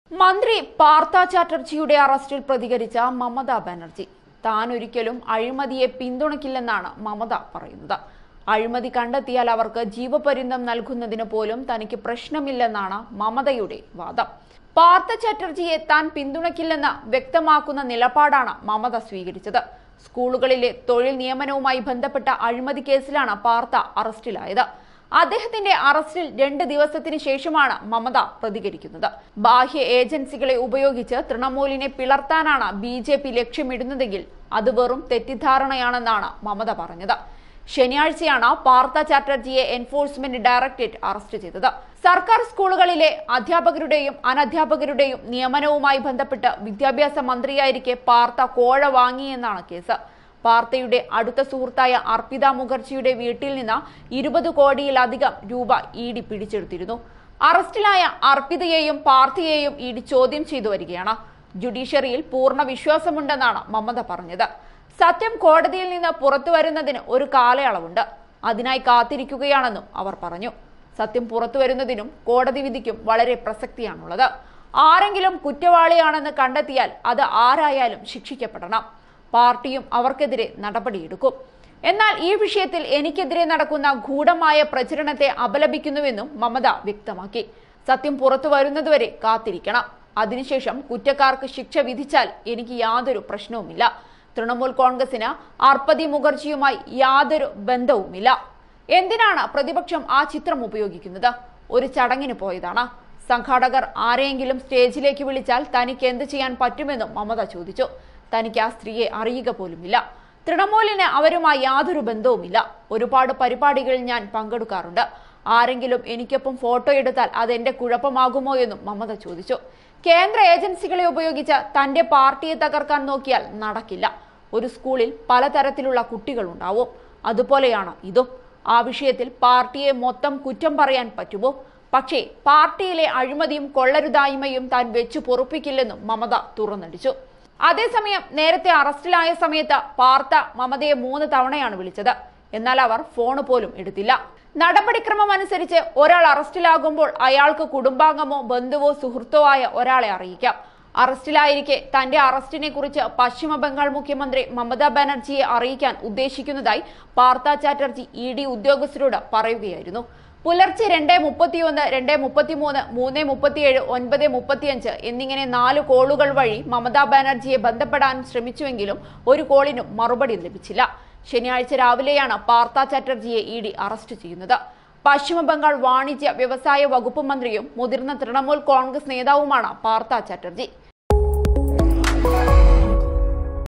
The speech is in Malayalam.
മന്ത്രി പാർത്ഥ ചാറ്റർജിയുടെ അറസ്റ്റിൽ പ്രതികരിച്ച മമതാ ബാനർജി താൻ ഒരിക്കലും അഴിമതിയെ പിന്തുണയ്ക്കില്ലെന്നാണ് മമത പറയുന്നത് അഴിമതി കണ്ടെത്തിയാൽ അവർക്ക് ജീവപര്യന്തം നൽകുന്നതിന് പോലും തനിക്ക് പ്രശ്നമില്ലെന്നാണ് മമതയുടെ വാദം പാർത്ഥ ചാറ്റർജിയെ താൻ പിന്തുണയ്ക്കില്ലെന്ന് വ്യക്തമാക്കുന്ന നിലപാടാണ് മമത സ്വീകരിച്ചത് സ്കൂളുകളിലെ തൊഴിൽ നിയമനവുമായി ബന്ധപ്പെട്ട അഴിമതി കേസിലാണ് പാർത്ഥ അറസ്റ്റിലായത് അദ്ദേഹത്തിന്റെ അറസ്റ്റിൽ രണ്ട് ദിവസത്തിന് ശേഷമാണ് മമത പ്രതികരിക്കുന്നത് ബാഹ്യ ഏജൻസികളെ ഉപയോഗിച്ച് തൃണമൂലിനെ പിളർത്താനാണ് ബി ജെ പി ലക്ഷ്യമിടുന്നതെങ്കിൽ അത് വെറും തെറ്റിദ്ധാരണയാണെന്നാണ് മമത പറഞ്ഞത് ശനിയാഴ്ചയാണ് പാർത്ഥ ചാറ്റർജിയെ എൻഫോഴ്സ്മെന്റ് ഡയറക്ടറേറ്റ് അറസ്റ്റ് ചെയ്തത് സർക്കാർ സ്കൂളുകളിലെ അധ്യാപകരുടെയും അനധ്യാപകരുടെയും നിയമനവുമായി ബന്ധപ്പെട്ട് വിദ്യാഭ്യാസ മന്ത്രിയായിരിക്കെ പാർത്ഥ കോഴ വാങ്ങിയെന്നാണ് കേസ് പാർത്തയുടെ അടുത്ത സുഹൃത്തായ അർപ്പിത മുഖർജിയുടെ വീട്ടിൽ നിന്ന് ഇരുപത് കോടിയിലധികം രൂപ ഇ ഡി പിടിച്ചെടുത്തിരുന്നു അറസ്റ്റിലായ അർപ്പിതയെയും പാർത്ഥയെയും ഇ ഡി ചോദ്യം ചെയ്തു വരികയാണ് ജുഡീഷ്യറിയിൽ പൂർണ്ണ വിശ്വാസമുണ്ടെന്നാണ് മമത പറഞ്ഞത് സത്യം കോടതിയിൽ നിന്ന് പുറത്തു വരുന്നതിന് ഒരു കാലയളവുണ്ട് അതിനായി കാത്തിരിക്കുകയാണെന്നും അവർ പറഞ്ഞു സത്യം പുറത്തു വരുന്നതിനും കോടതി വിധിക്കും വളരെ പ്രസക്തിയാണുള്ളത് ആരെങ്കിലും കുറ്റവാളിയാണെന്ന് കണ്ടെത്തിയാൽ അത് ആരായാലും ശിക്ഷിക്കപ്പെടണം പാർട്ടിയും അവർക്കെതിരെ നടപടിയെടുക്കും എന്നാൽ ഈ വിഷയത്തിൽ എനിക്കെതിരെ നടക്കുന്ന ഗൂഢമായ പ്രചരണത്തെ അപലപിക്കുന്നുവെന്നും മമത വ്യക്തമാക്കി സത്യം പുറത്തു വരുന്നതുവരെ കാത്തിരിക്കണം അതിനുശേഷം കുറ്റക്കാർക്ക് ശിക്ഷ വിധിച്ചാൽ എനിക്ക് യാതൊരു പ്രശ്നവുമില്ല തൃണമൂൽ കോൺഗ്രസിന് അർപ്പതി മുഖർജിയുമായി യാതൊരു ബന്ധവുമില്ല എന്തിനാണ് പ്രതിപക്ഷം ആ ചിത്രം ഉപയോഗിക്കുന്നത് ഒരു ചടങ്ങിന് പോയതാണ് സംഘാടകർ ആരെയെങ്കിലും സ്റ്റേജിലേക്ക് വിളിച്ചാൽ തനിക്ക് എന്ത് ചെയ്യാൻ പറ്റുമെന്നും മമത ചോദിച്ചു തനിക്ക് ആ സ്ത്രീയെ അറിയുക പോലുമില്ല തൃണമൂലിന് അവരുമായി യാതൊരു ബന്ധവുമില്ല ഒരുപാട് പരിപാടികളിൽ ഞാൻ പങ്കെടുക്കാറുണ്ട് ആരെങ്കിലും എനിക്കൊപ്പം ഫോട്ടോ എടുത്താൽ അത് എന്റെ കുഴപ്പമാകുമോ എന്നും മമത ചോദിച്ചു കേന്ദ്ര ഏജൻസികളെ ഉപയോഗിച്ച് തന്റെ പാർട്ടിയെ തകർക്കാൻ നോക്കിയാൽ നടക്കില്ല ഒരു സ്കൂളിൽ പലതരത്തിലുള്ള കുട്ടികളുണ്ടാവും അതുപോലെയാണ് ഇതും ആ വിഷയത്തിൽ പാർട്ടിയെ മൊത്തം കുറ്റം പറയാൻ പറ്റുമോ പക്ഷേ പാർട്ടിയിലെ അഴിമതിയും കൊള്ളരുതായ്മയും താൻ വെച്ചു പൊറുപ്പിക്കില്ലെന്നും മമത തുറന്നടിച്ചു അതേസമയം നേരത്തെ അറസ്റ്റിലായ സമയത്ത് പാർത്ത മമതയെ മൂന്ന് തവണയാണ് വിളിച്ചത് എന്നാൽ അവർ ഫോണ് പോലും എടുത്തില്ല നടപടിക്രമം അനുസരിച്ച് ഒരാൾ അറസ്റ്റിലാകുമ്പോൾ അയാൾക്ക് കുടുംബാംഗമോ ബന്ധുവോ സുഹൃത്തോ ആയ ഒരാളെ അറിയിക്കാം അറസ്റ്റിലായിരിക്കെ തന്റെ അറസ്റ്റിനെ കുറിച്ച് പശ്ചിമ ബംഗാൾ മുഖ്യമന്ത്രി മമതാ ബാനർജിയെ അറിയിക്കാൻ ഉദ്ദേശിക്കുന്നതായി പാർത്ത ചാറ്റർജി ഇ ഡി ഉദ്യോഗസ്ഥരോട് പറയുകയായിരുന്നു പുലർച്ചെ രണ്ട് മുപ്പത്തിയൊന്ന് രണ്ട് മുപ്പത്തിമൂന്ന് മൂന്ന് മുപ്പത്തിയേഴ് ഒൻപത് മുപ്പത്തിയഞ്ച് എന്നിങ്ങനെ നാല് കോളുകൾ വഴി മമതാ ബാനർജിയെ ബന്ധപ്പെടാൻ ശ്രമിച്ചുവെങ്കിലും ഒരു കോളിനും മറുപടി ലഭിച്ചില്ല ശനിയാഴ്ച രാവിലെയാണ് പാർത്ത ചാറ്റർജിയെ ഇ ഡി അറസ്റ്റ് ചെയ്യുന്നത് പശ്ചിമ ബംഗാൾ വാണിജ്യ വ്യവസായ വകുപ്പ് മന്ത്രിയും മുതിർന്ന തൃണമൂൽ കോൺഗ്രസ് നേതാവുമാണ് പാർത്ത ചാറ്റർജി